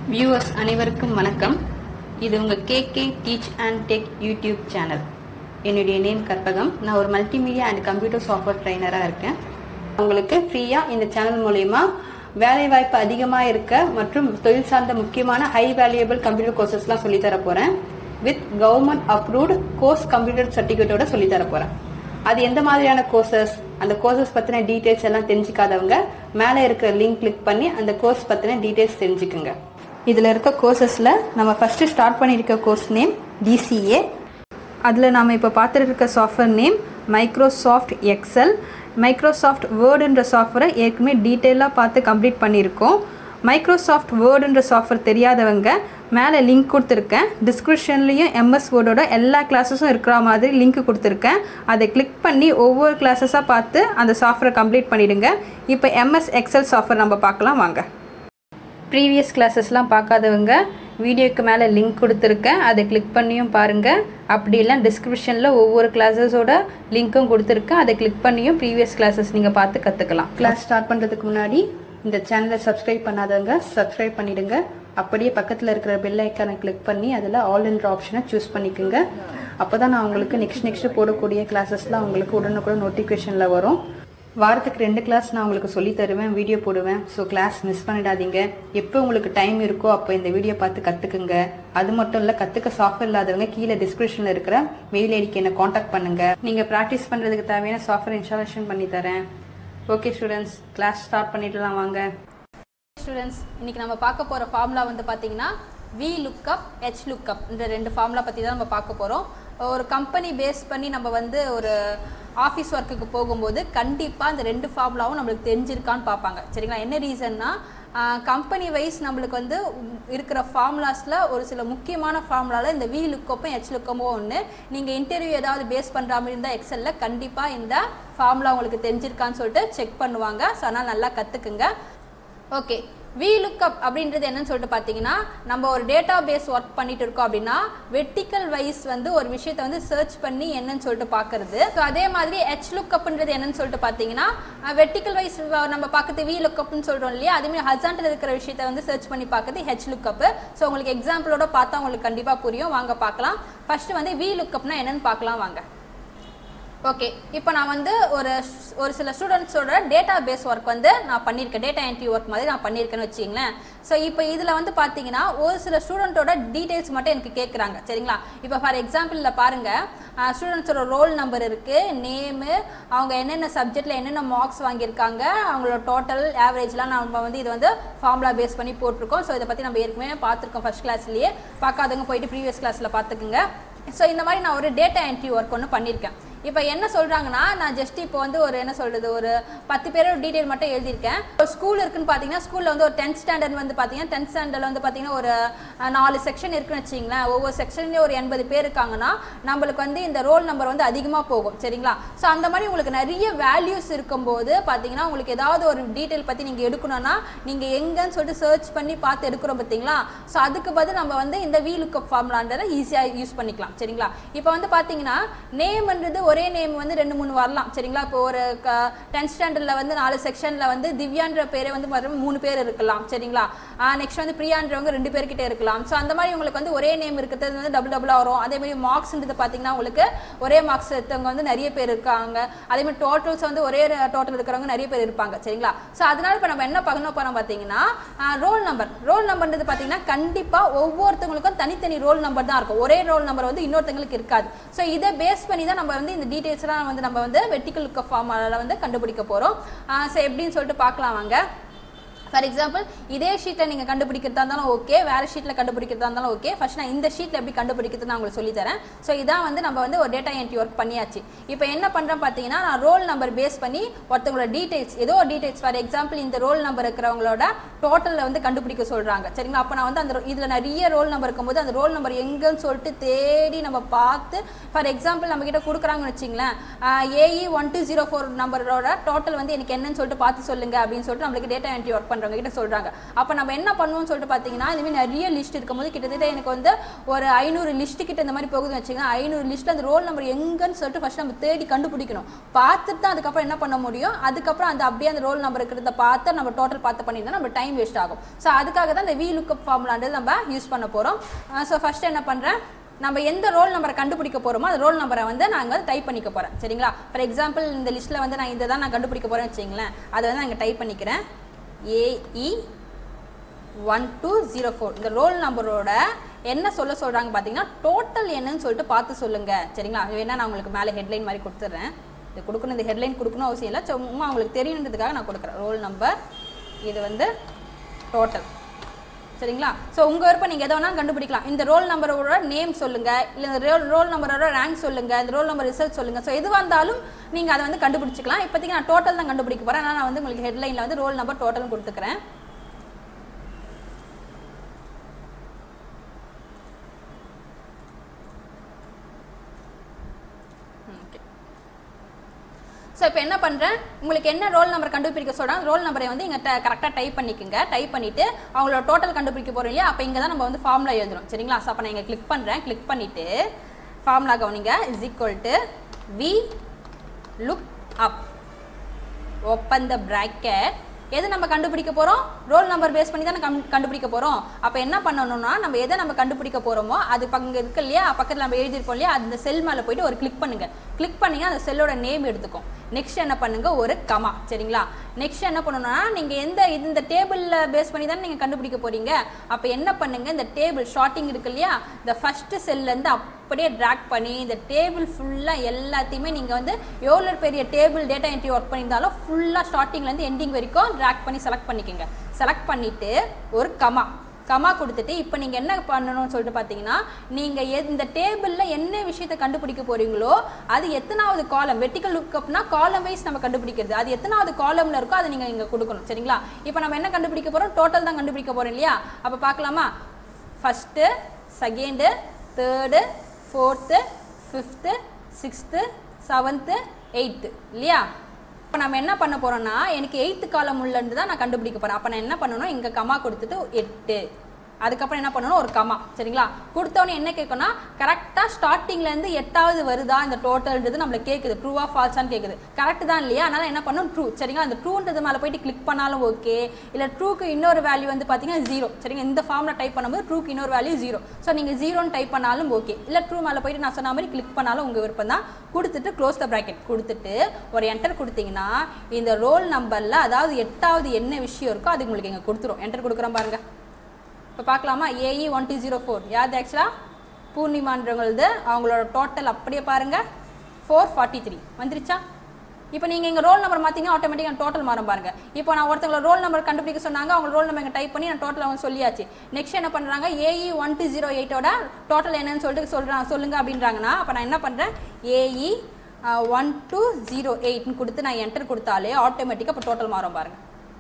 viewers அனைவருக்கும் வணக்கம் இது உங்கள் KK teach and tech YouTube channel என்னுடைய நேம் கற்பகம் நான் ஒரு மல்டிமீடியா அண்ட் கம்ப்யூட்டர் சாஃப்ட்வேர் ட்ரைனராக இருக்கேன் உங்களுக்கு ஃப்ரீயாக இந்த சேனல் மூலயமா வேலைவாய்ப்பு அதிகமாக இருக்க மற்றும் தொழில் சார்ந்த முக்கியமான ஹை வேல்யூபிள் கம்ப்யூட்டர் கோர்சஸ்லாம் சொல்லித்தர போகிறேன் with government approved course computer சர்டிஃபிகேட்டோட சொல்லித்தர போகிறேன் அது எந்த மாதிரியான கோர்சஸ் அந்த கோர்சஸ் பற்றின டீட்டெயில்ஸ் எல்லாம் தெரிஞ்சுக்காதவங்க மேலே இருக்கிற லிங்க் கிளிக் பண்ணி அந்த கோர்ஸ் பற்றின டீட்டெயில்ஸ் தெரிஞ்சுக்குங்க இதில் இருக்க கோர்சஸில் நம்ம ஃபஸ்ட்டு ஸ்டார்ட் பண்ணியிருக்க கோர்ஸ் நேம் டிசிஏ அதில் நாம் இப்போ பார்த்துட்டு இருக்க software name Microsoft Excel Microsoft வேர்டுன்ற சாஃப்ட்வேரை ஏற்கனவே டீட்டெயிலாக பார்த்து கம்ப்ளீட் பண்ணியிருக்கோம் மைக்ரோசாஃப்ட் வேர்டுன்ற சாஃப்ட்வேர் தெரியாதவங்க மேலே லிங்க் கொடுத்துருக்கேன் டிஸ்கிரிப்ஷன்லேயும் எம்எஸ் வேர்டோட எல்லா கிளாஸஸும் இருக்கிற மாதிரி லிங்க் கொடுத்துருக்கேன் அதை கிளிக் பண்ணி ஒவ்வொரு கிளாஸஸாக பார்த்து அந்த சாஃப்ட்வேரை கம்ப்ளீட் பண்ணிவிடுங்க இப்போ எம்எஸ் எக்ஸல் சாஃப்ட்வேர் நம்ம பார்க்கலாம் வாங்க ப்ரீவியஸ் கிளாஸஸ்லாம் பார்க்காதவங்க வீடியோக்கு மேலே லிங்க் கொடுத்துருக்கேன் அதை கிளிக் பண்ணியும் பாருங்கள் அப்படி இல்லை டிஸ்கிரிப்ஷனில் ஒவ்வொரு கிளாஸஸோட லிங்க்கும் கொடுத்துருக்கேன் அதை கிளிக் பண்ணியும் ப்ரீவியஸ் கிளாஸஸ் நீங்கள் பார்த்து கற்றுக்கலாம் கிளாஸ் ஸ்டார்ட் பண்ணுறதுக்கு முன்னாடி இந்த சேனலை சப்ஸ்கிரைப் பண்ணாதவங்க சப்ஸ்கிரைப் பண்ணிவிடுங்க அப்படியே பக்கத்தில் இருக்கிற பெல் ஐக்கானை கிளிக் பண்ணி அதில் ஆல் என்ற ஆப்ஷனை சூஸ் பண்ணிக்கோங்க அப்போ தான் நான் உங்களுக்கு நெக்ஸ்ட் நெக்ஸ்ட் போடக்கூடிய கிளாஸஸ்லாம் உங்களுக்கு உடனுக்குடன் நோட்டிஃபிகேஷனில் வரும் வாரத்துக்கு ரெண்டு கிளாஸ் நான் உங்களுக்கு சொல்லி தருவேன் வீடியோ போடுவேன் ஸோ கிளாஸ் மிஸ் பண்ணிடாதீங்க எப்போ உங்களுக்கு டைம் இருக்கோ அப்போ இந்த வீடியோ பார்த்து கற்றுக்குங்க அது மட்டும் இல்லை கற்றுக்க சாஃப்ட்வேர் இல்லாதவங்க கீழே டிஸ்கிரிப்ஷனில் இருக்கிற மெயில் ஐடிக்கு என்னை காண்டாக்ட் பண்ணுங்கள் நீங்கள் ப்ராக்டிஸ் பண்ணுறதுக்கு தேவையான சாஃப்ட்வேர் இன்ஸ்டாலேஷன் பண்ணி தரேன் ஓகே ஸ்டூடெண்ட்ஸ் கிளாஸ் ஸ்டார்ட் பண்ணிடலாம் வாங்க ஸ்டூடெண்ட்ஸ் இன்னைக்கு நம்ம பார்க்க போகிற ஃபார்முலா வந்து பார்த்தீங்கன்னா வி லுக்கப் ஹெச் லுக்கப் இந்த ரெண்டு ஃபார்முலா பற்றி தான் நம்ம பார்க்க போகிறோம் ஒரு கம்பெனி பேஸ் பண்ணி நம்ம வந்து ஒரு ஆஃபீஸ் ஒர்க்குக்கு போகும்போது கண்டிப்பாக இந்த ரெண்டு ஃபார்முலாவும் நம்மளுக்கு தெரிஞ்சிருக்கான்னு பார்ப்பாங்க சரிங்களா என்ன ரீசன்னா கம்பெனி வைஸ் நம்மளுக்கு வந்து இருக்கிற ஃபார்முலாஸில் ஒரு சில முக்கியமான ஃபார்முலாவில் இந்த வி லுக்கப்பும் ஹெச் லுக்கமும் ஒன்று நீங்கள் இன்டர்வியூ ஏதாவது பேஸ் பண்ணுற மாதிரி இருந்தால் எக்ஸலில் கண்டிப்பாக இந்த ஃபார்முலா உங்களுக்கு தெரிஞ்சிருக்கான்னு சொல்லிட்டு செக் பண்ணுவாங்க ஸோ அதனால் நல்லா கற்றுக்குங்க ஓகே வி லுக்கப் அப்படின்றது என்னன்னு சொல்லிட்டு பார்த்தீங்கன்னா நம்ம ஒரு டேட்டா பேஸ் ஒர்க் பண்ணிட்டு இருக்கோம் அப்படின்னா வெர்டிக்கல் வைஸ் வந்து ஒரு விஷயத்தை வந்து சர்ச் பண்ணி என்னன்னு சொல்லிட்டு பார்க்கறது ஸோ அதே மாதிரி ஹெச் லுக்கப்ன்றது என்னன்னு சொல்லிட்டு பார்த்தீங்கன்னா வெர்டிக்கல் வைஸ் நம்ம பார்க்கறது வி லுக்கப்னு சொல்கிறோம் இல்லையா அதேமாதிரி ஹசாண்டில் இருக்கிற விஷயத்தை வந்து சர்ச் பண்ணி பார்க்கறது ஹெச் லுக்கப் ஸோ உங்களுக்கு எக்ஸாம்பிளோட பார்த்தா உங்களுக்கு கண்டிப்பாக புரியும் வாங்க பார்க்கலாம் ஃபர்ஸ்ட் வந்து வி லுக்கப்னா என்னன்னு பார்க்கலாம் வாங்க ஓகே இப்போ நான் வந்து ஒரு ஒரு சில ஸ்டூடெண்ட்ஸோட டேட்டா பேஸ் ஒர்க் வந்து நான் பண்ணியிருக்கேன் டேட்டா என்ட்ரி ஒர்க் மாதிரி நான் பண்ணியிருக்கேன்னு வச்சிங்களேன் ஸோ இப்போ இதில் வந்து பார்த்தீங்கன்னா ஒரு சில ஸ்டூடெண்ட்டோட டீட்டெயில்ஸ் மட்டும் எனக்கு கேட்குறாங்க சரிங்களா இப்போ ஃபார் எக்ஸாம்பிளில் பாருங்கள் ஸ்டூடெண்ட்ஸோட ரோல் நம்பர் இருக்குது நேமு அவங்க என்னென்ன சப்ஜெக்டில் என்னென்ன மார்க்ஸ் வாங்கியிருக்காங்க அவங்களோட டோட்டல் ஆவரேஜ்லாம் நம்ம வந்து இது வந்து ஃபார்முலா பேஸ் பண்ணி போட்டிருக்கோம் ஸோ இதை பற்றி நம்ம ஏற்கனவே பார்த்துருக்கோம் ஃபஸ்ட் கிளாஸ்லேயே பார்க்காதவங்க போயிட்டு ப்ரீவியஸ் கிளாஸில் பார்த்துக்குங்க ஸோ இந்த மாதிரி நான் ஒரு டேட்டா என்ட்ரி ஒர்க் ஒன்று பண்ணியிருக்கேன் இப்போ என்ன சொல்கிறாங்கன்னா நான் ஜஸ்ட் இப்போ வந்து ஒரு என்ன சொல்கிறது ஒரு பத்து பேரோட டீட்டெயில் மட்டும் எழுதியிருக்கேன் ஒரு ஸ்கூல் இருக்குன்னு பார்த்தீங்கன்னா ஸ்கூலில் வந்து ஒரு டென்த் ஸ்டாண்டர்ட் வந்து பார்த்தீங்கன்னா டென்த் ஸ்டாண்டர்டில் வந்து பார்த்தீங்கன்னா ஒரு நாலு செக்ஷன் இருக்குன்னு வச்சிங்களேன் ஒவ்வொரு செக்ஷன்லேயும் ஒரு எண்பது பேர் இருக்காங்கன்னா நம்மளுக்கு வந்து இந்த ரோல் நம்பர் வந்து அதிகமாக போகும் சரிங்களா ஸோ அந்த மாதிரி உங்களுக்கு நிறைய வேல்யூஸ் இருக்கும்போது பார்த்தீங்கன்னா உங்களுக்கு ஏதாவது ஒரு டீட்டெயில் பற்றி நீங்கள் எடுக்கணும்னா நீங்கள் எங்கன்னு சொல்லிட்டு சர்ச் பண்ணி பார்த்து எடுக்கிறோம் பார்த்தீங்களா ஸோ அதுக்கு பதில் நம்ம வந்து இந்த வி லுக்கப் ஃபார்முலான்றதை ஈஸியாக யூஸ் பண்ணிக்கலாம் சரிங்களா இப்போ வந்து பார்த்தீங்கன்னா நேம்ன்றது ஒரே நேம் வந்து ரெண்டு மூணு வரலாம் சரிங்களா இப்போ ஒரு டென்த் ஸ்டாண்டர்டில் வந்து நாலு செக்ஷனில் வந்து திவ்யான்ற பேரே வந்து பார்த்தீங்கன்னா மூணு பேர் இருக்கலாம் சரிங்களா நெக்ஸ்ட் வந்து பிரியான்றவங்க ரெண்டு பேர்கிட்ட இருக்கலாம் ஸோ அந்த மாதிரி உங்களுக்கு வந்து ஒரே நேம் இருக்கிறது வந்து டபுள் டபுளாக வரும் அதே மாதிரி மார்க்ஸ்ன்றது பார்த்தீங்கன்னா உங்களுக்கு ஒரே மார்க்ஸ் எடுத்தவங்க வந்து நிறைய பேர் இருக்காங்க அதே மாதிரி டோட்டல்ஸ் வந்து ஒரே டோட்டல் இருக்கிறவங்க நிறைய பேர் இருப்பாங்க சரிங்களா ஸோ அதனால இப்போ நம்ம என்ன பண்ண போகிறோம் பார்த்தீங்கன்னா ரோல் நம்பர் ரோல் நம்பர்ன்றது பார்த்தீங்கன்னா கண்டிப்பாக ஒவ்வொருத்தவங்களுக்கும் தனித்தனி ரோல் நம்பர் தான் இருக்கும் ஒரே ரோல் நம்பர் வந்து இன்னொருத்தங்களுக்கு இருக்காது ஸோ இதை பேஸ் பண்ணி தான் நம்ம வந்து இந்த டீட்டெயில்ஸ்லாம் வந்து நம்ம வந்து வெர்டிக்கல் லுக்க ஃபார்மால வந்து கண்டுபிடிக்க போகிறோம் ஸோ எப்படின்னு சொல்லிட்டு பார்க்கலாம் வாங்க ஃபார் எக்ஸாம்பிள் இதே ஷீட்டில் நீங்கள் கண்டுபிடிக்கிறதா இருந்தாலும் ஓகே வேறு ஷீட்டில் கண்டுபிடிக்கிறதா இருந்தாலும் ஓகே ஃபர்ஸ்ட் நான் இந்த ஷீட்டில் எப்படி கண்டுபிடிக்கிறது நான் உங்களுக்கு சொல்லித்தரேன் ஸோ இதான் வந்து நம்ம வந்து ஒரு டேட்டா என்ட்ரி ஒர்க் பண்ணியாச்சு இப்போ என்ன பண்ணுறேன் பார்த்தீங்கன்னா நான் ரோல் நம்பர் பேஸ் பண்ணி ஒருத்தவங்களோட டீட்டெயில்ஸ் ஏதோ ஒரு டீட்டெயில்ஸ் ஃபார் எக்ஸாம்பிள் இந்த ரோல் நம்பர் இருக்கிறவங்களோட டோட்டலில் வந்து கண்டுபிடிக்க சொல்கிறாங்க சரிங்களா அப்போ நான் வந்து அந்த இதில் நிறைய ரோல் நம்பர் இருக்கும்போது அந்த ரோல் நம்பர் எங்கன்னு சொல்லிட்டு தேடி நம்ம பார்த்து ஃபார் எக்ஸாம்பிள் நம்ம கிட்ட கொடுக்குறாங்கன்னு வச்சிங்களேன் AE one two zero four நம்பரோட டோட்டல் வந்து எனக்கு என்னன்னு சொல்லிட்டு பார்த்து சொல்லுங்க அப்படின்னு சொல்லிட்டு நம்மளுக்கு டேட்டா என்ட்ரி ஒர்க் பண்ணுற பண்ணுறவங்க கிட்ட சொல்கிறாங்க அப்போ நம்ம என்ன பண்ணுவோம்னு சொல்லிட்டு பார்த்தீங்கன்னா இந்த மாதிரி நிறைய லிஸ்ட் இருக்கும்போது கிட்டத்தட்ட எனக்கு வந்து ஒரு ஐநூறு லிஸ்ட் கிட்ட இந்த மாதிரி போகுதுன்னு வச்சுக்கோங்க ஐநூறு லிஸ்ட்டில் அந்த ரோல் நம்பர் எங்கன்னு சொல்லிட்டு ஃபஸ்ட் நம்ம தேடி கண்டுபிடிக்கணும் பார்த்துட்டு தான் அதுக்கப்புறம் என்ன பண்ண முடியும் அதுக்கப்புறம் அந்த அப்படியே அந்த ரோல் நம்பர் இருக்கிறத பார்த்து நம்ம டோட்டல் பார்த்து பண்ணியிருந்தா நம்ம டைம் வேஸ்ட் ஆகும் ஸோ அதுக்காக தான் இந்த வி லுக்கப் ஃபார்முலான்றது நம்ம யூஸ் பண்ண போகிறோம் ஸோ ஃபஸ்ட்டு என்ன பண்ணுறேன் நம்ம எந்த ரோல் நம்பரை கண்டுபிடிக்க போகிறோமோ அந்த ரோல் நம்பரை வந்து நாங்கள் வந்து டைப் பண்ணிக்க போகிறேன் சரிங்களா ஃபார் எக்ஸாம்பிள் இந்த லிஸ்ட்டில் வந்து நான் இதை தான் நான் கண்டுபிடிக்க போகிறேன்னு வச்சிங்களேன் அதை வந்து நான் இங்கே டைப் பண்ணிக்கிறேன் AE one two zero four இந்த ரோல் நம்பரோட என்ன சொல்ல சொல்கிறாங்க பார்த்தீங்கன்னா டோட்டல் என்னன்னு சொல்லிட்டு பார்த்து சொல்லுங்கள் சரிங்களா அது வேணா நான் உங்களுக்கு மேலே ஹெட்லைன் மாதிரி கொடுத்துட்றேன் இது கொடுக்கணும் இந்த ஹெட்லைன் கொடுக்கணும் அவசியம் இல்லை சும்மா உங்களுக்கு தெரியணுன்றதுக்காக நான் கொடுக்குறேன் ரோல் நம்பர் இது வந்து டோட்டல் சரிங்களா ஸோ உங்கள் விருப்பம் நீங்கள் எதை வேணாலும் கண்டுபிடிக்கலாம் இந்த ரோல் நம்பரோட நேம் சொல்லுங்கள் இல்லை இந்த ரோல் ரோல் நம்பரோட ரேங்க் சொல்லுங்கள் இந்த ரோல் நம்பர் ரிசல்ட் சொல்லுங்கள் ஸோ எதுவாக இருந்தாலும் நீங்கள் அதை வந்து கண்டுபிடிச்சிக்கலாம் இப்போதைக்கு நான் டோட்டல் தான் கண்டுபிடிக்க போகிறேன் ஆனால் நான் வந்து உங்களுக்கு ஹெட்லைனில் வந்து ரோல் நம்பர் டோட்டல் கொடுத்துக்கிறேன் ஸோ இப்போ என்ன பண்ணுறேன் உங்களுக்கு என்ன ரோல் நம்பர் கண்டுபிடிக்க சொல்கிறாங்க ரோல் நம்பரை வந்து இங்கே கரெக்டாக டைப் பண்ணிக்கோங்க டைப் பண்ணிவிட்டு அவங்களோட டோட்டல் கண்டுபிடிக்க போகிறோம் இல்லையா அப்போ இங்கே தான் நம்ம வந்து ஃபார்முலா எழுதுறோம் சரிங்களா ஸோ அப்போ நான் இங்கே கிளிக் பண்ணுறேன் கிளிக் பண்ணிவிட்டு ஃபார்முலா கவனிங்க is equal to V look up open the bracket எது நம்ம கண்டுபிடிக்க போகிறோம் ரோல் நம்பர் பேஸ் பண்ணி தானே கம் கண்டுபிடிக்க போகிறோம் அப்போ என்ன பண்ணணும்னா நம்ம எதை நம்ம கண்டுபிடிக்க போகிறோமோ அது பங்கு இருக்கு இல்லையா பக்கத்தில் நம்ம எழுதியிருப்போம் இல்லையா அந்த செல் மேலே போயிட்டு ஒரு கிளிக் பண்ணுங்க கிளிக் பண்ணீங்க அந்த செல்லோட நேம் எடுத்துக்கும் நெக்ஸ்ட் என்ன பண்ணுங்க ஒரு கமா சரிங்களா நெக்ஸ்ட் என்ன பண்ணணும்னா நீங்கள் எந்த இந்த டேபிளில் பேஸ் பண்ணி தானே நீங்கள் கண்டுபிடிக்க போகிறீங்க அப்போ என்ன பண்ணுங்க இந்த டேபிள் ஷார்ட்டிங் இருக்கு இல்லையா இந்த ஃபஸ்ட்டு செல்லேருந்து அப்படியே ட்ராக் பண்ணி இந்த டேபிள் ஃபுல்லாக எல்லாத்தையுமே நீங்கள் வந்து எவ்வளோ பெரிய டேபிள் டேட்டா என்ட்ரி ஒர்க் பண்ணியிருந்தாலும் ஃபுல்லாக ஸ்டார்டிங்லேருந்து எண்டிங் வரைக்கும் ட்ராக் பண்ணி செலக்ட் பண்ணிக்கோங்க செலக்ட் பண்ணிவிட்டு ஒரு கமா கமா கொடுத்துட்டு இப்போ நீங்கள் என்ன பண்ணணும்னு சொல்லிட்டு பார்த்தீங்கன்னா நீங்கள் இந்த டேபிளில் என்ன விஷயத்தை கண்டுபிடிக்க போகிறீங்களோ அது எத்தனாவது காலம் வெட்டிக்கல் லுக்கப்னா காலம் வைஸ் நம்ம கண்டுபிடிக்கிறது அது எத்தனாவது காலமில் இருக்கோ அதை நீங்கள் இங்கே கொடுக்கணும் சரிங்களா இப்போ நம்ம என்ன கண்டுபிடிக்க போகிறோம் டோட்டல் தான் கண்டுபிடிக்க போகிறோம் இல்லையா அப்போ பார்க்கலாமா first second third fourth fifth sixth seventh eighth இல்லையா இப்போ நம்ம என்ன பண்ண போகிறோம்னா எனக்கு எயித்து காலம் உள்ளேருந்து தான் நான் கண்டுபிடிக்க போகிறேன் அப்போ நான் என்ன பண்ணணும் இங்கே கமா கொடுத்துட்டு எட்டு அதுக்கப்புறம் என்ன பண்ணணும் ஒரு கமா சரிங்களா கொடுத்தவொடனே என்ன கேட்கணும்னா கரெக்டாக ஸ்டார்டிங்லேருந்து எட்டாவது வருதா இந்த டோட்டல்ன்றது நம்மளை கேட்குது ட்ரூவா ஃபால்ஸான்னு கேட்குது கரெக்ட் தான் இல்லையா அதனால் என்ன பண்ணணும் ட்ரூ சரிங்களா அந்த ட்ரூன்றது மேலே போயிட்டு கிளிக் பண்ணாலும் ஓகே இல்லை ட்ரூக்கு இன்னொரு வேல்யூ வந்து பார்த்தீங்கன்னா ஜீரோ சரிங்க இந்த ஃபார்மில் டைப் பண்ணும்போது ட்ரூக்கு இன்னொரு வேல்யூ ஜீரோ ஸோ நீங்கள் ஜீரோன்னு டைப் பண்ணாலும் ஓகே இல்லை ட்ரூ மேலே போயிட்டு நான் சொன்ன மாதிரி கிளிக் பண்ணாலும் உங்கள் விருப்பம் தான் கொடுத்துட்டு க்ளோஸ் த ப்ராக்கெட் கொடுத்துட்டு ஒரு என்டர் கொடுத்தீங்கன்னா இந்த ரோல் நம்பரில் அதாவது எட்டாவது என்ன விஷயம் இருக்கோ அது உங்களுக்கு இங்கே கொடுத்துரும் என்டர் கொடுக்குறோம் பாருங்க இப்போ பார்க்கலாமா AE one two zero four யார் ஆக்சுவலாக பூர்ணிமான்றவங்களது அவங்களோட டோட்டல் அப்படியே பாருங்கள் ஃபோர் ஃபார்ட்டி த்ரீ வந்துருச்சா இப்போ நீங்கள் எங்கள் ரோல் நம்பர் மாற்றிங்கன்னா ஆட்டோமேட்டிக்காக டோட்டல் மாறும் பாருங்க இப்போ நான் ஒருத்தவங்கள ரோல் நம்பர் கண்டுபிடிக்க சொன்னாங்க அவங்க ரோல் நம்பர் இங்கே டைப் பண்ணி நான் டோட்டல் அவங்க சொல்லியாச்சு நெக்ஸ்ட் என்ன பண்ணுறாங்க ஏஇ ஒன் டூ ஜீரோ எயிட்டோட டோட்டல் என்னன்னு சொல்லிட்டு சொல்கிறாங்க சொல்லுங்க அப்படின்றாங்கன்னா அப்போ நான் என்ன பண்ணுறேன் ஏஇ ஒன் டூ ஜீரோ எயிட்னு கொடுத்து நான் என்டர் கொடுத்தாலே ஆட்டோமேட்டிக்காக இப்போ டோட்டல் மாறும் பாருங்க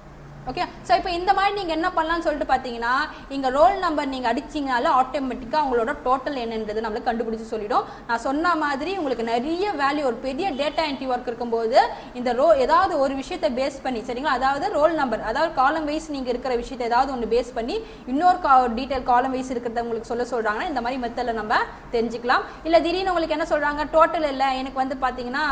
ஓகே ஸோ இப்போ இந்த மாதிரி நீங்கள் என்ன பண்ணலாம்னு சொல்லிட்டு பார்த்தீங்கன்னா இங்கே ரோல் நம்பர் நீங்கள் அடிச்சிங்கனால ஆட்டோமேட்டிக்காக அவங்களோட டோட்டல் என்னன்றது நம்மளுக்கு கண்டுபிடிச்சு சொல்லிடும் நான் சொன்ன மாதிரி உங்களுக்கு நிறைய வேல்யூ ஒரு பெரிய டேட்டா என்ட்ரி ஒர்க் இருக்கும்போது இந்த ரோ ஏதாவது ஒரு விஷயத்தை பேஸ் பண்ணி சரிங்களா அதாவது ரோல் நம்பர் அதாவது காலம் வைஸ் நீங்கள் இருக்கிற விஷயத்தை ஏதாவது ஒன்று பேஸ் பண்ணி இன்னொரு கா டீட்டெயில் காலம் வைஸ் இருக்கிறத உங்களுக்கு சொல்ல சொல்கிறாங்கன்னா இந்த மாதிரி மெத்தடில் நம்ம தெரிஞ்சுக்கலாம் இல்லை திடீர்னு உங்களுக்கு என்ன சொல்கிறாங்க டோட்டல் இல்லை எனக்கு வந்து பார்த்தீங்கன்னா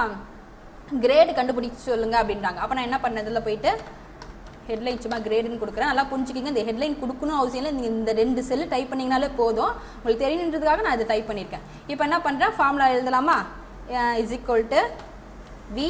கிரேடு கண்டுபிடிச்சு சொல்லுங்க அப்படின்றாங்க அப்போ நான் என்ன பண்ணதில் போயிட்டு ஹெட்லைன் சும்மா கிரேடுன்னு கொடுக்குறேன் நல்லா புரிஞ்சுக்கிங்க இந்த ஹெட்லைன் கொடுக்கணும் அவசியம் இல்லை நீங்கள் இந்த ரெண்டு செல்லு டைப் பண்ணிங்கனாலே போதும் உங்களுக்கு தெரியணுன்றதுக்காக நான் இதை டைப் பண்ணியிருக்கேன் இப்போ என்ன பண்ணுறேன் ஃபார்முலா எழுதலாமா is equal to V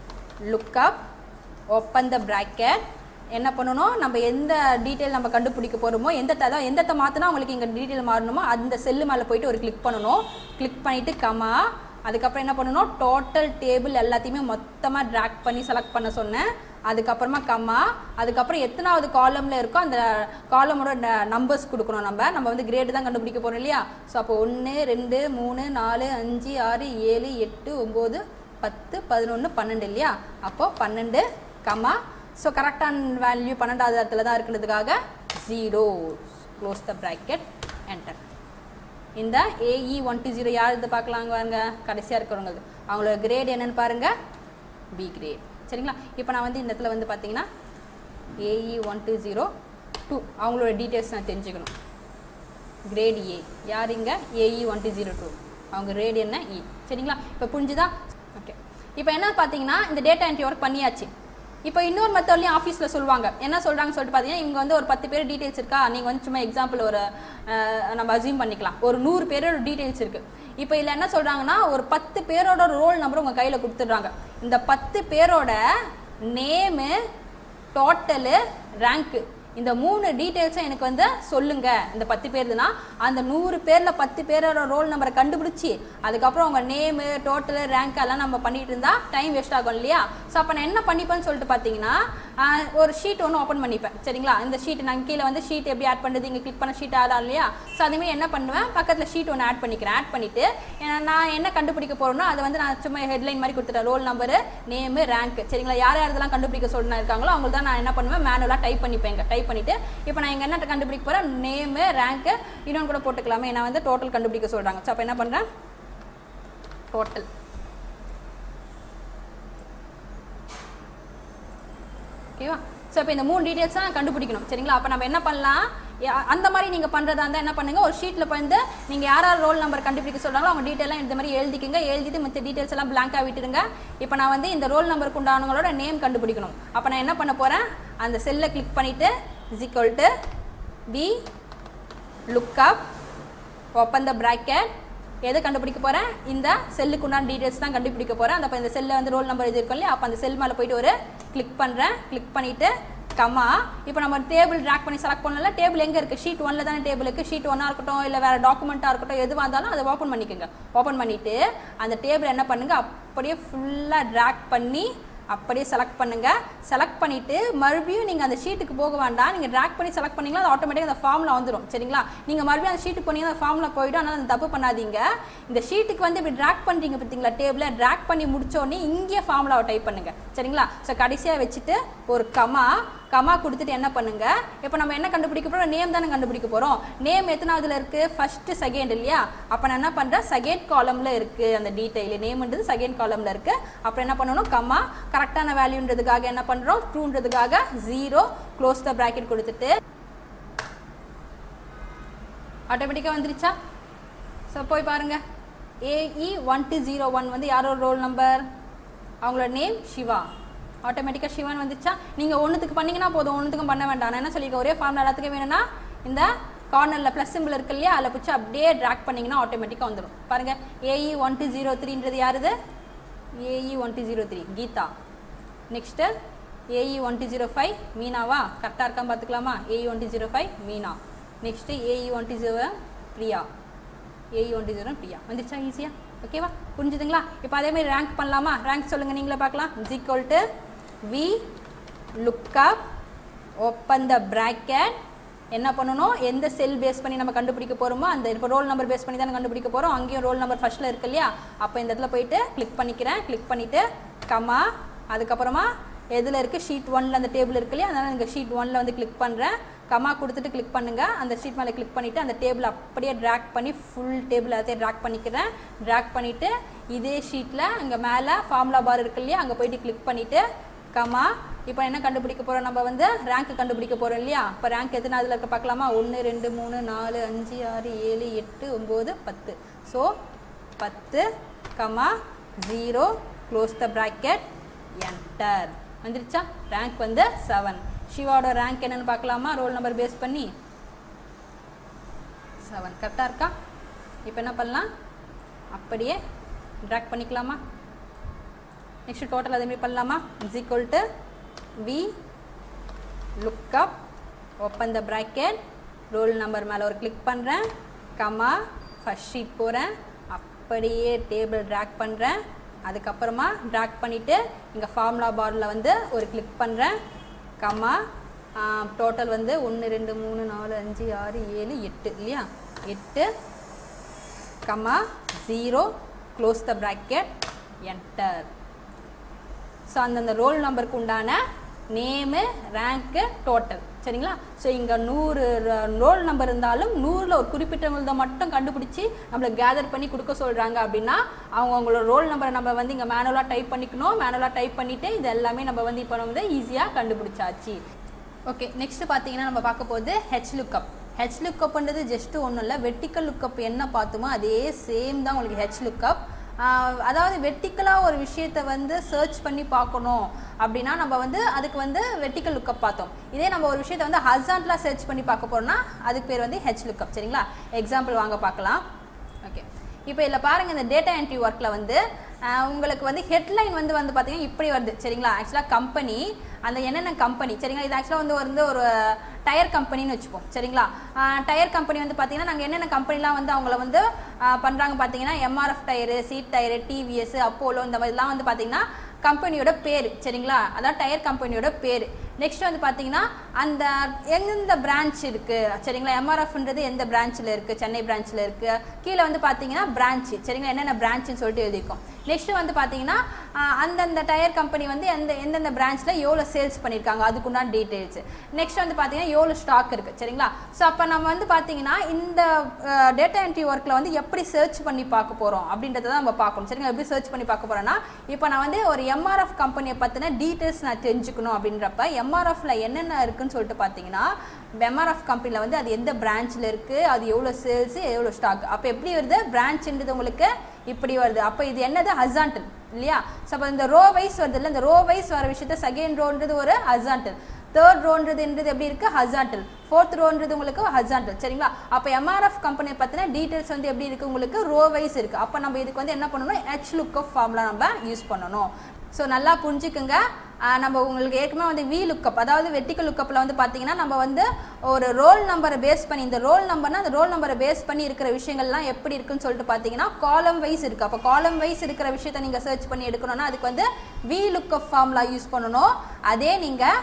lookup open the bracket என்ன பண்ணணும் நம்ம எந்த டீட்டெயில் நம்ம கண்டுபிடிக்க போகிறோமோ எந்த அதாவது எந்த மாற்றினா உங்களுக்கு இங்கே டீட்டெயில் மாறணுமோ அந்த செல்லு மேலே போயிட்டு ஒரு கிளிக் பண்ணணும் கிளிக் பண்ணிவிட்டு கமா அதுக்கப்புறம் என்ன பண்ணணும் டோட்டல் டேபிள் எல்லாத்தையுமே மொத்தமாக ட்ராக் பண்ணி செலக்ட் பண்ண சொன்னேன் அதுக்கப்புறமா கம்மா அதுக்கப்புறம் எத்தனாவது காலமில் இருக்கோ அந்த காலமோட நம்பர்ஸ் கொடுக்கணும் நம்ம நம்ம வந்து கிரேடு தான் கண்டுபிடிக்க போகிறோம் இல்லையா ஸோ அப்போ ஒன்று ரெண்டு மூணு நாலு அஞ்சு ஆறு ஏழு எட்டு ஒம்பது பத்து பதினொன்று பன்னெண்டு இல்லையா அப்போது பன்னெண்டு கம்மா ஸோ கரெக்டான வேல்யூ பன்னெண்டாவது இடத்துல தான் இருக்கிறதுக்காக zero close the bracket enter இந்த ஏஇ ஒன் டூ ஜீரோ யார் இது பார்க்கலாங்க வாங்க கடைசியாக இருக்கிறவங்களுக்கு அவங்களோட கிரேட் என்னன்னு பாருங்கள் பி கிரேட் சரிங்களா இப்போ நான் வந்து இந்த இடத்துல வந்து பார்த்தீங்கன்னா AE one two zero two அவங்களோட டீட்டெயில்ஸ் நான் தெரிஞ்சுக்கணும் கிரேட் ஏ யார் இங்கே AE one two zero two அவங்க கிரேட் என்ன இ சரிங்களா இப்போ புரிஞ்சுதா ஓகே இப்போ என்ன பார்த்தீங்கன்னா இந்த டேட்டா என்ட்ரி ஒர்க் பண்ணியாச்சு இப்போ இன்னொரு மெத்தட்லையும் ஆஃபீஸில் சொல்லுவாங்க என்ன சொல்கிறாங்கன்னு சொல்லிட்டு பார்த்தீங்கன்னா இவங்க வந்து ஒரு பத்து பேர் டீட்டெயில்ஸ் இருக்கா நீங்கள் வந்து சும்மா எக்ஸாம்பிள் ஒரு அஹ், நம்ம அசியூம் பண்ணிக்கலாம் ஒரு நூறு பேரோட டீட்டெயில்ஸ் இருக்குது இப்போ இதில் என்ன சொல்கிறாங்கன்னா ஒரு பத்து பேரோட ரோல் நம்பர் உங்கள் கையில் கொடுத்துட்றாங்க இந்த பத்து பேரோட நேமு டோட்டலு ரேங்க்கு இந்த மூணு டீட்டெயில்ஸும் எனக்கு வந்து சொல்லுங்க இந்த பத்து பேருதுன்னா அந்த நூறு பேரில் பத்து பேரோட ரோல் நம்பரை கண்டுபிடிச்சி அதுக்கப்புறம் உங்கள் நேமு டோட்டலு ரேங்க் எல்லாம் நம்ம பண்ணிட்டு இருந்தா டைம் வேஸ்ட் ஆகும் இல்லையா ஸோ அப்போ நான் என்ன பண்ணிப்பேன்னு சொல்லிட்டு பார்த்தீங்கன்னா ஆஹ், ஒரு ஷீட் ஒன்று ஓப்பன் பண்ணிப்பேன் சரிங்களா இந்த ஷீட் நான் கீழே வந்து ஷீட் எப்படி ஆட் பண்ணுறது இங்கே கிளிக் பண்ண ஷீட் ஆடா இல்லையா ஸோ அதுமாதிரி என்ன பண்ணுவேன் பக்கத்தில் ஷீட் ஒன்று ஆட் பண்ணிக்கிறேன் ஆட் பண்ணிவிட்டு நான் என்ன கண்டுபிடிக்க போகிறேனோ அதை வந்து நான் சும்மா ஹெட்லைன் மாதிரி கொடுத்துட்டேன் ரோல் நம்பரு நேமு ரேங்க் சரிங்களா யார் யார் இதெல்லாம் கண்டுபிடிக்க சொல்லினா இருக்காங்களோ அவங்களுக்கு தான் நான் என்ன பண்ணுவேன் மேனுவலாக டைப் பண்ணிப்பேங்க டைப் பண்ணிவிட்டு இப்போ நான் இங்கே என்ன கண்டுபிடிக்க போகிறேன் நேமு ரேங்க்கு இன்னொன்று கூட போட்டுக்கலாமே நான் வந்து டோட்டல் கண்டுபிடிக்க சொல்கிறாங்க ஸோ அப்போ என்ன பண்ணுறேன் டோட்டல் ஓகேவா ஸோ இப்போ இந்த மூணு டீட்டெயில்ஸ் தான் கண்டுபிடிக்கணும் சரிங்களா அப்போ நம்ம என்ன பண்ணலாம் யா- அந்த மாதிரி நீங்கள் பண்ணுறதா இருந்தால் என்ன பண்ணுங்க ஒரு ஷீட்டில் வந்து நீங்கள் யார் யார் ரோல் நம்பர் கண்டுபிடிக்க சொல்கிறாங்களோ அவங்க டீட்டெயிலாம் இந்த மாதிரி எழுதிக்கங்க எழுதிட்டு மற்ற டீட்டெயில்ஸ் எல்லாம் blank-ஆ விட்டுருங்க இப்போ நான் வந்து இந்த ரோல் நம்பருக்கு உண்டானவங்களோட நேம் கண்டுபிடிக்கணும் அப்போ நான் என்ன பண்ண போகிறேன் அந்த செல்லை கிளிக் பண்ணிவிட்டு is equal to V lookup open the bracket எதை கண்டுபிடிக்க போகிறேன் இந்த செல்லுக்கு உண்டான டீட்டெயில்ஸ் தான் கண்டுபிடிக்க போகிறேன் அந்த அப்போ இந்த செல்லில் வந்து ரோல் நம்பர் இது இருக்கும் இல்லையா அப்போ அந்த செல் மேலே போயிட்டு ஒரு கிளிக் பண்ணுறேன் கிளிக் பண்ணிவிட்டு கமா இப்போ நம்ம டேபிள் ட்ராக் பண்ணி செலக்ட் பண்ணல டேபிள் எங்கே இருக்குது ஷீட் ஒன்ல தானே டேபிள் இருக்குது ஷீட் ஒன்னாக இருக்கட்டும் இல்லை வேறு டாக்குமெண்ட்டாக இருக்கட்டும் எதுவாக இருந்தாலும் அதை ஓப்பன் பண்ணிக்கோங்க ஓப்பன் பண்ணிவிட்டு அந்த டேபிள் என்ன பண்ணுங்க அப்படியே ஃபுல்லாக ட்ராக் பண்ணி அப்படியே செலக்ட் பண்ணுங்க செலக்ட் பண்ணிட்டு மறுபடியும் நீங்கள் அந்த ஷீட்டுக்கு போக வேண்டாம் நீங்கள் ட்ராக் பண்ணி செலக்ட் பண்ணீங்களா அது ஆட்டோமேட்டிக்காக அந்த ஃபார்மில் வந்துடும் சரிங்களா நீங்கள் மறுபடியும் அந்த ஷீட்டுக்கு போனீங்கன்னா அந்த ஃபார்மில் போயிடும் அதனால் அந்த தப்பு பண்ணாதீங்க இந்த ஷீட்டுக்கு வந்து இப்படி ட்ராக் பண்ணுறீங்க பார்த்தீங்களா டேபிளில் ட்ராக் பண்ணி முடிச்ச உடனே இங்கேயே ஃபார்முலாவை டைப் பண்ணுங்க சரிங்களா ஸோ கடைசியாக வச்சுட்டு ஒரு கமா கமா கொடுத்துட்டு என்ன பண்ணுங்க இப்போ நம்ம என்ன கண்டுபிடிக்க போறோம் நேம் தானே கண்டுபிடிக்க போறோம் நேம் எத்தனாவதுல இருக்கு ஃபர்ஸ்ட் செகண்ட் இல்லையா அப்போ நான் என்ன பண்றேன் செகண்ட் காலம்ல இருக்கு அந்த டீடைல் நேம்ன்றது செகண்ட் காலம்ல இருக்கு அப்புறம் என்ன பண்ணணும் கமா கரெக்டான வேல்யூன்றதுக்காக என்ன பண்றோம் ட்ரூன்றதுக்காக ஜீரோ க்ளோஸ் த பிராக்கெட் கொடுத்துட்டு ஆட்டோமேட்டிக்காக வந்துருச்சா ஸோ போய் பாருங்க AE one two zero one வந்து யாரோட ரோல் நம்பர் அவங்களோட நேம் சிவா ஆட்டோமேட்டிக்காக சிவான் வந்துச்சா நீங்கள் ஒன்றுத்துக்கு பண்ணீங்கன்னா போதும் ஒன்றுத்துக்கும் பண்ண வேண்டாம் நான் என்ன சொல்லியிருக்கேன் ஒரே ஃபார்மில் எல்லாத்துக்கும் வேணும்னா இந்த கார்னரில் ப்ளஸ் சிம்பிள் இருக்கு இல்லையா அதில் பிடிச்சி அப்படியே ட்ராக் பண்ணிங்கன்னா ஆட்டோமேட்டிக்காக வந்துடும் பாருங்கள் ஏஇ ஒன் டூ ஜீரோ த்ரீன்றது யாருது AE one two zero three Geetha next AE one two zero five மீனாவா கரெக்டாக இருக்கான்னு பார்த்துக்கலாமா AE one two zero five Meena next AE one two zero Priya AE one two zero Priya வந்துருச்சா ஈஸியாக ஓகேவா புரிஞ்சுதுங்களா இப்போ அதே மாதிரி ரேங்க் பண்ணலாமா ரேங்க் சொல்லுங்கள் நீங்களே பார்க்கலாம் is equal to V lookup open the bracket என்ன பண்ணணும் எந்த செல் பேஸ் பண்ணி நம்ம கண்டுபிடிக்க போகிறோமோ அந்த இப்போ ரோல் நம்பர் பேஸ் பண்ணி தானே கண்டுபிடிக்க போகிறோம் அங்கேயும் ரோல் நம்பர் ஃபர்ஸ்ட்டில் இருக்கு இல்லையா அப்போ இந்த இடத்துல போயிட்டு கிளிக் பண்ணிக்கிறேன் கிளிக் பண்ணிவிட்டு கமா அதுக்கப்புறமா எதில் இருக்குது ஷீட் ஒன்ல அந்த டேபிள் இருக்கு இல்லையா அதனால் இங்கே ஷீட் ஒன்ல வந்து கிளிக் பண்ணுறேன் கமா கொடுத்துட்டு கிளிக் பண்ணுங்க அந்த ஷீட் மேலே கிளிக் பண்ணிவிட்டு அந்த டேபிள் அப்படியே ட்ராக் பண்ணி ஃபுல் டேபிள் எல்லாத்தையும் ட்ராக் பண்ணிக்கிறேன் ட்ராக் பண்ணிவிட்டு இதே ஷீட்டில் இங்கே மேலே ஃபார்முலா பார் இருக்கு இல்லையா அங்கே போயிட்டு கிளிக் பண்ணிவிட்டு கமா இப்போ என்ன கண்டுபிடிக்க போகிறோம் நம்ம வந்து ரேங்க் கண்டுபிடிக்க போகிறோம் இல்லையா இப்போ ரேங்க் எத்தனை அதில் இருக்க பார்க்கலாமா ஒன்று ரெண்டு மூணு நாலு அஞ்சு ஆறு ஏழு எட்டு ஒம்பது பத்து ஸோ பத்து comma zero close the bracket enter வந்துருச்சா ரேங்க் வந்து செவன் சிவாவோட ரேங்க் என்னன்னு பார்க்கலாமா ரோல் நம்பர் பேஸ் பண்ணி செவன் கரெக்டாக இருக்கா இப்போ என்ன பண்ணலாம் அப்படியே ட்ராக் பண்ணிக்கலாமா நெக்ஸ்ட் டோட்டல் அதே மாதிரி பண்ணலாமா is equal to V lookup open the bracket roll number மேலே ஒரு கிளிக் பண்ணுறேன் கமா ஃபஸ்ட் ஷீட் போகிறேன் அப்படியே டேபிள் ட்ராக் பண்ணுறேன் அதுக்கப்புறமா ட்ராக் பண்ணிவிட்டு இங்கே ஃபார்முலா பாரில் வந்து ஒரு கிளிக் பண்ணுறேன் கமா டோட்டல் வந்து ஒன்று ரெண்டு மூணு நாலு அஞ்சு ஆறு ஏழு எட்டு இல்லையா எட்டு comma zero close the bracket enter so அந்தந்த ரோல் நம்பருக்கு உண்டான நேமு ரேங்க்கு டோட்டல் சரிங்களா ஸோ இங்கே நூறு ரோல் நம்பர் இருந்தாலும் நூறில் ஒரு குறிப்பிட்டவங்களத மட்டும் கண்டுபிடிச்சி நம்மளை கேதர் பண்ணி கொடுக்க சொல்கிறாங்க அப்படின்னா அவங்க அவங்களோட ரோல் நம்பரை நம்ம வந்து இங்கே மேனுவலாக டைப் பண்ணிக்கணும் மேனுவலாக டைப் பண்ணிவிட்டு இது எல்லாமே நம்ம வந்து இப்போ வந்து ஈஸியாக கண்டுபிடிச்சாச்சு ஓகே நெக்ஸ்ட் பார்த்தீங்கன்னா நம்ம பார்க்க போகுது ஹெச் லுக்கப் ஹெச் லுக்கப்ன்றது ஜஸ்ட் ஒன்றும் இல்லை வெர்டிக்கல் லுக்கப் என்ன பார்த்தோமோ அதே சேம் தான் உங்களுக்கு ஹெச் லுக்கப் அதாவது வெர்டிக்கலாக ஒரு விஷயத்தை வந்து சர்ச் பண்ணி பார்க்கணும் அப்படின்னா நம்ம வந்து அதுக்கு வந்து வெர்டிக்கல் லுக்கப் பார்த்தோம் இதே நம்ம ஒரு விஷயத்தை வந்து ஹசான்ட்லாம் சர்ச் பண்ணி பார்க்க போறோம்னா அதுக்கு பேர் வந்து ஹெச் லுக்கப் சரிங்களா எக்ஸாம்பிள் வாங்க பார்க்கலாம் ஓகே இப்போ இதில் பாருங்கள் இந்த டேட்டா என்ட்ரி ஒர்க்கில் வந்து ஆஹ், உங்களுக்கு வந்து ஹெட்லைன் வந்து வந்து பார்த்தீங்கன்னா இப்படி வருது சரிங்களா ஆக்சுவலாக கம்பெனி அந்த என்னென்ன கம்பெனி சரிங்களா இது ஆக்சுவலாக வந்து வந்து ஒரு டயர் கம்பெனின்னு வச்சுப்போம் சரிங்களா டயர் கம்பெனி வந்து பார்த்தீங்கன்னா நாங்கள் என்னென்ன கம்பெனிலாம் வந்து அவங்கள வந்து பண்ணுறாங்க பார்த்தீங்கன்னா MRF tyre CEAT tyre TVS Apollo இந்த மாதிரிலாம் வந்து பார்த்தீங்கன்னா கம்பெனியோட பேர் சரிங்களா அதான் டயர் கம்பெனியோட பேர் நெக்ஸ்ட் வந்து பார்த்தீங்கன்னா அந்த எந்தெந்த பிரான்ச் இருக்கு சரிங்களா எம்ஆர்எஃப்ன்றது எந்த பிரான்ச்சில் இருக்கு சென்னை பிரான்ச்சில் இருக்கு கீழே வந்து பார்த்தீங்கன்னா பிரான்ச் சரிங்களா என்னென்ன பிரான்ச்னு சொல்லிட்டு எழுதியிருக்கோம் நெக்ஸ்ட் வந்து பார்த்தீங்கன்னா ஆஹ், அந்தந்த டயர் கம்பெனி வந்து எந்த எந்தெந்த பிரான்ச்சில் எவ்வளோ சேல்ஸ் பண்ணியிருக்காங்க அதுக்குண்டான டீட்டெயில்ஸ் நெக்ஸ்ட் வந்து பார்த்தீங்கன்னா எவ்வளோ ஸ்டாக் இருக்குது சரிங்களா ஸோ அப்போ நம்ம வந்து பார்த்தீங்கன்னா இந்த டேட்டா என்ட்ரி ஒர்க்கில் வந்து எப்படி சர்ச் பண்ணி பார்க்க போகிறோம் அப்படின்றத தான் நம்ம பார்க்கணும் சரிங்களா எப்படி சர்ச் பண்ணி பார்க்க போகிறோன்னா இப்போ நான் வந்து ஒரு எம்ஆர்எஃப் கம்பெனியை பற்றின டீட்டெயில்ஸ் நான் தெரிஞ்சுக்கணும் அப்படின்றப்ப எம்ஆர்எஃப்ல என்னென்ன இருக்குன்னு சொல்லிட்டு பார்த்தீங்கன்னா எம்ஆர்எஃப் கம்பெனியில் வந்து அது எந்த பிரான்ச்சில் இருக்குது அது எவ்வளோ சேல்ஸு எவ்வளோ ஸ்டாக் அப்போ எப்படி வருது பிரான்ச்ன்றது உங்களுக்கு இப்படி வருது அப்போ இது என்னது ஹசான்டன் இல்லையா ஸோ அப்போ இந்த ரோ வைஸ் வருது இல்லை இந்த ரோ வைஸ் வர விஷயத்த செகண்ட் ரோன்றது ஒரு ஹசான்டன் தேர்ட் ரோன்றதுன்றது எப்படி இருக்கு ஹசான்டல் ஃபோர்த் ரோன்றது உங்களுக்கு ஹசான்டல் சரிங்களா அப்போ எம்ஆர்எஃப் கம்பெனியை பற்றின டீட்டெயில்ஸ் வந்து எப்படி இருக்கு உங்களுக்கு ரோ வைஸ் இருக்கு அப்போ நம்ம இதுக்கு வந்து என்ன பண்ணணும் ஹெச் லுக் ஆஃப் ஃபார்முலா நம்ம யூஸ் பண்ணணும் ஸோ நல்லா புரிஞ்சுக்குங்க ஆஹ் நம்ம உங்களுக்கு ஏற்கனவே வந்து வி லுக்கப் அதாவது வெர்டிக்கல் லுக்கப்பில் வந்து பார்த்தீங்கன்னா நம்ம வந்து ஒரு ரோல் நம்பரை பேஸ் பண்ணி இந்த ரோல் நம்பர்னா அந்த ரோல் நம்பரை பேஸ் பண்ணி இருக்கிற விஷயங்கள்லாம் எப்படி இருக்குன்னு சொல்லிட்டு பார்த்தீங்கன்னா காலம் வைஸ் இருக்குது அப்போ காலம் வைஸ் இருக்கிற விஷயத்த நீங்கள் சர்ச் பண்ணி எடுக்கணும்னா அதுக்கு வந்து வி லுக்கப் ஃபார்முலா யூஸ் பண்ணணும் அதே நீங்கள்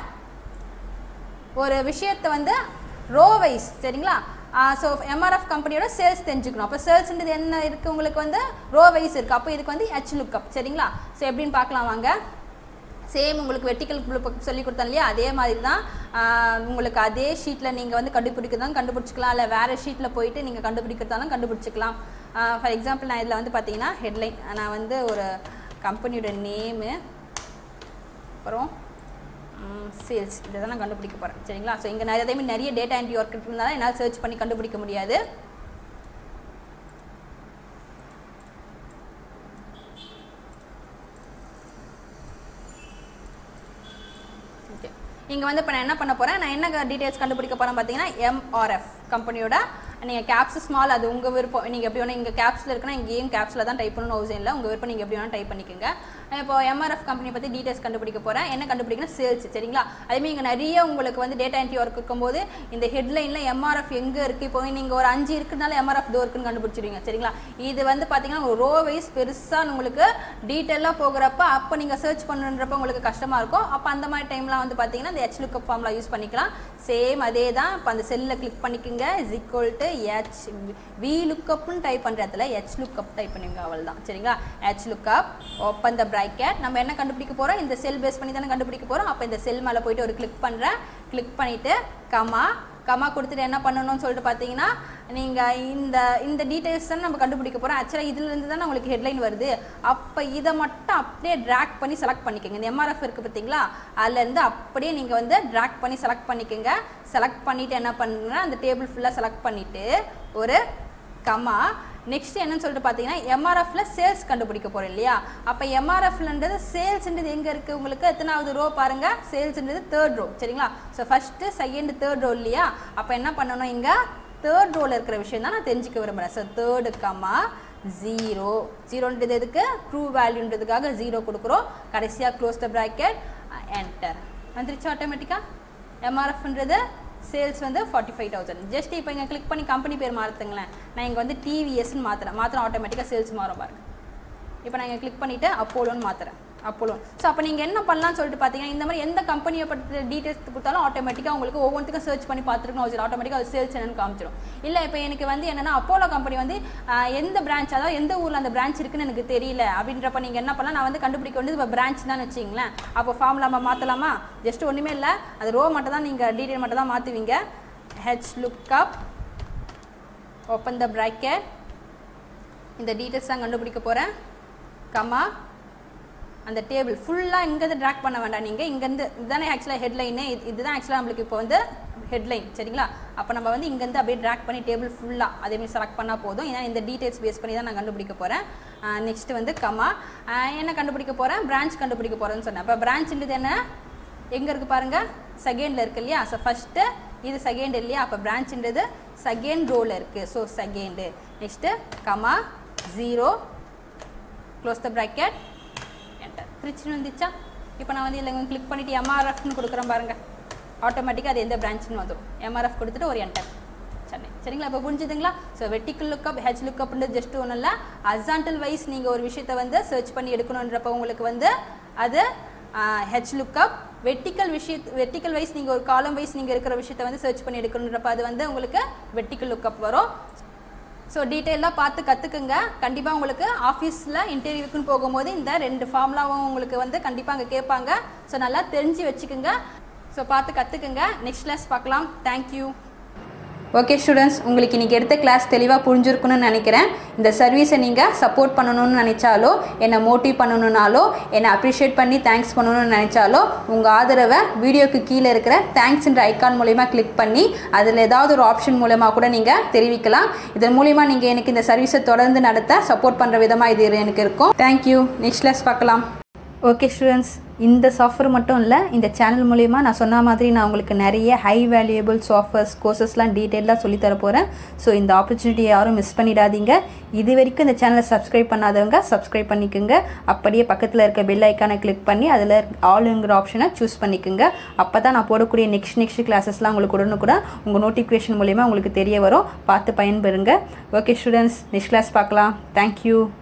ஒரு விஷயத்தை வந்து ரோ வைஸ் சரிங்களா ஸோ எம்ஆர்எஃப் கம்பெனியோட சேல்ஸ் தெரிஞ்சுக்கணும் அப்போ சேல்ஸ்ன்றது என்ன இருக்குது உங்களுக்கு வந்து ரோ வைஸ் இருக்குது அப்போ இதுக்கு வந்து ஹெச் லுக்கப் சரிங்களா ஸோ எப்படின்னு பார்க்கலாம் வாங்க சேம் உங்களுக்கு வெர்டிக்கல் சொல்லி கொடுத்தேன் இல்லையா அதே மாதிரி தான் ஆஹ் உங்களுக்கு அதே ஷீட்டில் நீங்கள் வந்து கண்டுபிடிக்கிறதாலும் கண்டுபிடிச்சிக்கலாம் இல்லை வேறு ஷீட்டில் போயிட்டு நீங்கள் கண்டுபிடிக்கிறதாலும் கண்டுபிடிச்சிக்கலாம் ஃபார் எக்ஸாம்பிள் நான் இதில் வந்து பார்த்தீங்கன்னா ஹெட்லைன் நான் வந்து ஒரு கம்பெனியோட நேமு அப்புறம் சேல்ஸ் இதை தான் நான் கண்டுபிடிக்க போகிறேன் சரிங்களா ஸோ இங்கே நிறைய டைம் நிறைய டேட்டா என்ட்ரி ஒர்க் இருந்தாலும் என்னால் சர்ச் பண்ணி கண்டுபிடிக்க முடியாது ஓகே இங்கே வந்து இப்போ நான் என்ன பண்ண போகிறேன் நான் என்ன டீட்டெயில்ஸ் கண்டுபிடிக்க போகிறேன் பார்த்தீங்கன்னா எம்ஆர்எஃப் கம்பெனியோட நீங்கள் கேப்ஸ் ஸ்மால் அது உங்கள் விருப்பம் நீங்கள் எப்படி வேணால் இங்கே கேப்ஸில் இருக்குன்னா இங்கேயும் கேப்ஸில் தான் டைப் பண்ணணும் அவசியம் இல்லை உங்கள் விருப்பம் நீங்கள் எப்படி வேணால் டைப் பண்ணிக்கோங்க இப்போ எம்ஆர்எஃப் கம்பெனி பற்றி டீட்டெயில்ஸ் கண்டுபிடிக்க போகிறேன் என்ன கண்டுபிடிக்கணும் சேல்ஸ் சரிங்களா அதேமாதிரி இங்கே நிறைய உங்களுக்கு வந்து டேட்டா என்ட்ரி ஒர்க் இருக்கும்போது இந்த ஹெட்லைனில் எம்ஆர்எஃப் எங்கே இருக்குது இப்போ நீங்கள் ஒரு அஞ்சு இருக்குனால எம்ஆர்எஃப் தோ இருக்குன்னு கண்டுபிடிச்சிருவீங்க சரிங்களா இது வந்து பார்த்தீங்கன்னா ஒரு ரோ வைஸ் பெருசாக உங்களுக்கு டீட்டெயிலாக போகிறப்ப அப்போ நீங்கள் சர்ச் பண்ணுன்றப்ப உங்களுக்கு கஷ்டமாக இருக்கும் அப்போ அந்த மாதிரி டைம்லாம் வந்து பார்த்தீங்கன்னா இந்த ஹெச் லுக்கப் ஃபார்ம்லாம் யூஸ் பண்ணிக்கலாம் சேம் அதே தான் இப்போ அந்த செல்லில் கிளிக் பண்ணிக்கோங்க is equal to H V லுக்கப்னு டைப் பண்ணுற இடத்துல ஹெச் லுக்கப் டைப் பண்ணுவீங்க அவள் தான் சரிங்களா H lookup open the bracket நம்ம என்ன கண்டுபிடிக்க போகிறோம் இந்த செல் பேஸ் பண்ணி தானே கண்டுபிடிக்க போகிறோம் அப்போ இந்த செல் மேலே போயிட்டு ஒரு கிளிக் பண்ணுறேன் கிளிக் பண்ணிவிட்டு கமா கமா கொடுத்துட்டு என்ன பண்ணணும்னு சொல்லிட்டு பார்த்தீங்கன்னா நீங்கள் இந்த இந்த டீட்டெயில்ஸ் தான் நம்ம கண்டுபிடிக்க போகிறோம் ஆக்சுவலாக இதுலேருந்து தான் உங்களுக்கு ஹெட்லைன் வருது அப்போ இதை மட்டும் அப்படியே ட்ராக் பண்ணி செலக்ட் பண்ணிக்கோங்க இந்த எம்ஆர்எஃப் இருக்குது பார்த்தீங்களா அதுலேருந்து அப்படியே நீங்கள் வந்து ட்ராக் பண்ணி செலக்ட் பண்ணிக்கோங்க செலக்ட் பண்ணிவிட்டு என்ன பண்ணுறேன் அந்த டேபிள் ஃபுல்லாக செலக்ட் பண்ணிவிட்டு ஒரு கமா நெக்ஸ்ட் என்னன்னு சொல்லிட்டு பார்த்தீங்கன்னா எம்ஆர்எஃப்ல சேல்ஸ் கண்டுபிடிக்க போறோம் இல்லையா அப்போ எம்ஆர்எஃப்லன்றது சேல்ஸ்ன்றது எங்கே இருக்குது உங்களுக்கு எத்தனாவது ரோ பாருங்க சேல்ஸ்ன்றது தேர்ட் ரோ சரிங்களா so first second third row இல்லையா அப்போ என்ன பண்ணணும் இங்கே தேர்ட் ரோவில் இருக்கிற விஷயம் தான் நான் தெரிஞ்சுக்க விரும்புகிறேன் ஸோ தேர்டு கமா ஜீரோ ஜீரோன்றது எதுக்கு ட்ரூ வேல்யூன்றதுக்காக ஜீரோ கொடுக்குறோம் கடைசியாக க்ளோஸ் த ப்ராக்கெட் என்டர் வந்துருச்சு ஆட்டோமேட்டிக்காக எம்ஆர்எஃப்ன்றது சேல்ஸ் வந்து ஃபார்ட்டி ஃபைவ் தௌசண்ட் ஜஸ்ட் இப்போ இங்கே கிளிக் பண்ணி கம்பெனி பேர் மாற்றுங்களேன் நான் இங்கே வந்து டிவிஎஸ்ன்னு மாற்றுறேன் மாத்திரம் ஆட்டோமேட்டிக்காக சேல்ஸ் மாறும் பாருங்க இப்போ நான் இங்கே கிளிக் பண்ணிவிட்டு அப்போலோன்னு மாற்றுறேன் அப்போலோ ஸோ அப்போ நீங்கள் என்ன பண்ணலாம்னு சொல்லிட்டு பார்த்தீங்கன்னா இந்த மாதிரி எந்த கம்பெனியை பற்றி டீட்டெயில்ஸ் கொடுத்தாலும் ஆட்டோமேட்டிக்காக உங்களுக்கு ஒவ்வொன்றுக்கும் சர்ச் பண்ணி பார்த்துருக்கணும் அவசியம் ஆட்டோமேட்டிக்காக அது சேல்ஸ் என்னன்னு காமிச்சிடும் இல்லை இப்போ எனக்கு வந்து என்னென்னா அப்போலோ கம்பெனி வந்து ஆஹ், எந்த பிரான்ச் அதாவது எந்த ஊரில் அந்த பிரான்ச் இருக்குன்னு எனக்கு தெரியல அப்படின்றப்ப நீங்கள் என்ன பண்ணலாம் நான் வந்து கண்டுபிடிக்க வேண்டியது இப்போ பிரான்ச் தான் வச்சிங்களேன் அப்போ ஃபார்ம் நம்ம மாற்றலாமா ஜஸ்ட் ஒன்றுமே இல்லை அது ரோ மட்டும் தான் நீங்கள் டீட்டெயில் மட்டும் தான் மாற்றுவீங்க H lookup open the bracket இந்த டீட்டெயில்ஸ் தான் கண்டுபிடிக்க போகிறேன் கமா அந்த டேபிள் ஃபுல்லாக இங்கேருந்து ட்ராக் பண்ண வேண்டாம் நீங்கள் இங்கேருந்து இதுதானே ஆக்சுவலாக ஹெட்லைனு இதுதான் ஆக்சுவலாக நம்மளுக்கு இப்போ வந்து ஹெட்லைன் சரிங்களா அப்போ நம்ம வந்து இங்கேருந்து அப்படியே ட்ராக் பண்ணி டேபிள் ஃபுல்லாக அதேமாதிரி செலக்ட் பண்ணால் போதும் ஏன்னா இந்த டீட்டெயில்ஸ் பேஸ் பண்ணி தான் நான் கண்டுபிடிக்க போகிறேன் நெக்ஸ்ட் வந்து கமா என்ன கண்டுபிடிக்க போகிறேன் பிரான்ச் கண்டுபிடிக்க போகிறேன்னு சொன்னேன் அப்போ பிரான்ச்ன்றது என்ன எங்கே இருக்குது பாருங்கள் செகண்டில் இருக்குது இல்லையா ஸோ ஃபஸ்ட்டு இது செகண்ட் இல்லையா அப்போ பிரான்ச்ன்றது செகண்ட் ரோவில் இருக்குது so second next comma zero close the bracket enter திருச்சின்னு வந்துச்சா இப்போ நான் வந்து இல்லை கிளிக் பண்ணிவிட்டு எம்ஆர்எஃப்னு கொடுக்குறேன் பாருங்கள் ஆட்டோமேட்டிக்காக அது எந்த பிரான்ச்னு வந்துடும் எம்ஆர்எஃப் கொடுத்துட்டு ஒரு என்டர் சென்னை சரிங்களா இப்போ புரிஞ்சுதுங்களா ஸோ வெட்டிக்கல் லுக்கப் ஹெச் லுக்கப்ன்றது ஜஸ்ட் ஒன்றும் இல்லை அசாண்டல் வைஸ் நீங்கள் ஒரு விஷயத்தை வந்து சர்ச் பண்ணி எடுக்கணுன்றப்ப உங்களுக்கு வந்து அது ஹெச் லுக்கப் வெட்டிக்கல் விஷய வெட்டிக்கல் வைஸ் நீங்கள் ஒரு காலம் வைஸ் நீங்கள் இருக்கிற விஷயத்தை வந்து சர்ச் பண்ணி எடுக்கணுன்றப்ப அது வந்து உங்களுக்கு வெட்டிக்கல் லுக்கப் வரும் ஸோ டீட்டெயிலாக பார்த்து கற்றுக்குங்க கண்டிப்பாக உங்களுக்கு ஆஃபீஸில் இன்டர்வியூக்குன்னு போகும்போது இந்த ரெண்டு ஃபார்முலாவும் உங்களுக்கு வந்து கண்டிப்பாக அங்கே கேட்பாங்க ஸோ நல்லா தெரிஞ்சு வச்சுக்கோங்க ஸோ பார்த்து கற்றுக்குங்க நெக்ஸ்ட் கிளாஸ் பார்க்கலாம் தேங்க்யூ ஓகே ஸ்டூடெண்ட்ஸ் உங்களுக்கு இன்றைக்கி எடுத்த கிளாஸ் தெளிவாக புரிஞ்சிருக்குன்னு நினைக்கிறேன் இந்த சர்வீஸை நீங்கள் சப்போர்ட் பண்ணணும்னு நினச்சாலோ என்னை மோட்டிவ் பண்ணணுன்னாலோ என்னை அப்ரிஷியேட் பண்ணி தேங்க்ஸ் பண்ணணும்னு நினச்சாலோ உங்கள் ஆதரவை வீடியோக்கு கீழே இருக்கிற தேங்க்ஸ்ன்ற ஐக்கான் மூலயமா கிளிக் பண்ணி அதில் ஏதாவது ஒரு ஆப்ஷன் மூலமாக கூட நீங்கள் தெரிவிக்கலாம் இதன் மூலிமா நீங்கள் எனக்கு இந்த சர்வீஸை தொடர்ந்து நடத்த சப்போர்ட் பண்ணுற விதமாக இது எனக்கு இருக்கும் தேங்க்யூ நெக்ஸ்ட் கிளாஸ் பார்க்கலாம் ஓகே ஸ்டூடெண்ட்ஸ் இந்த சாஃப்ட்வேர் மட்டும் இல்லை இந்த சேனல் மூலிமா நான் சொன்ன மாதிரி நான் உங்களுக்கு நிறைய ஹை வேல்யூபிள் சாஃப்ட்வேர்ஸ் கோர்சஸ்லாம் டீட்டெயிலாக சொல்லித்தர போகிறேன் ஸோ இந்த ஆப்பர்ச்சுனிட்டியை யாரும் மிஸ் பண்ணிடாதீங்க இது வரைக்கும் இந்த சேனலை சப்ஸ்கிரைப் பண்ணாதவங்க சப்ஸ்கிரைப் பண்ணிக்கோங்க அப்படியே பக்கத்தில் இருக்க பெல் ஐக்கானை கிளிக் பண்ணி அதில் ஆளுங்கிற ஆப்ஷனை சூஸ் பண்ணிக்கோங்க அப்போ தான் நான் போடக்கூடிய நெக்ஸ்ட் நெக்ஸ்ட் கிளாஸஸ்லாம் உங்களுக்கு உடனுக்குடன் உங்கள் நோட்டிஃபிகேஷன் மூலிமா உங்களுக்கு தெரிய வரும் பார்த்து பயன்பெறுங்க ஓகே ஸ்டூடெண்ட்ஸ் நெக்ஸ்ட் கிளாஸ் பார்க்கலாம் தேங்க்யூ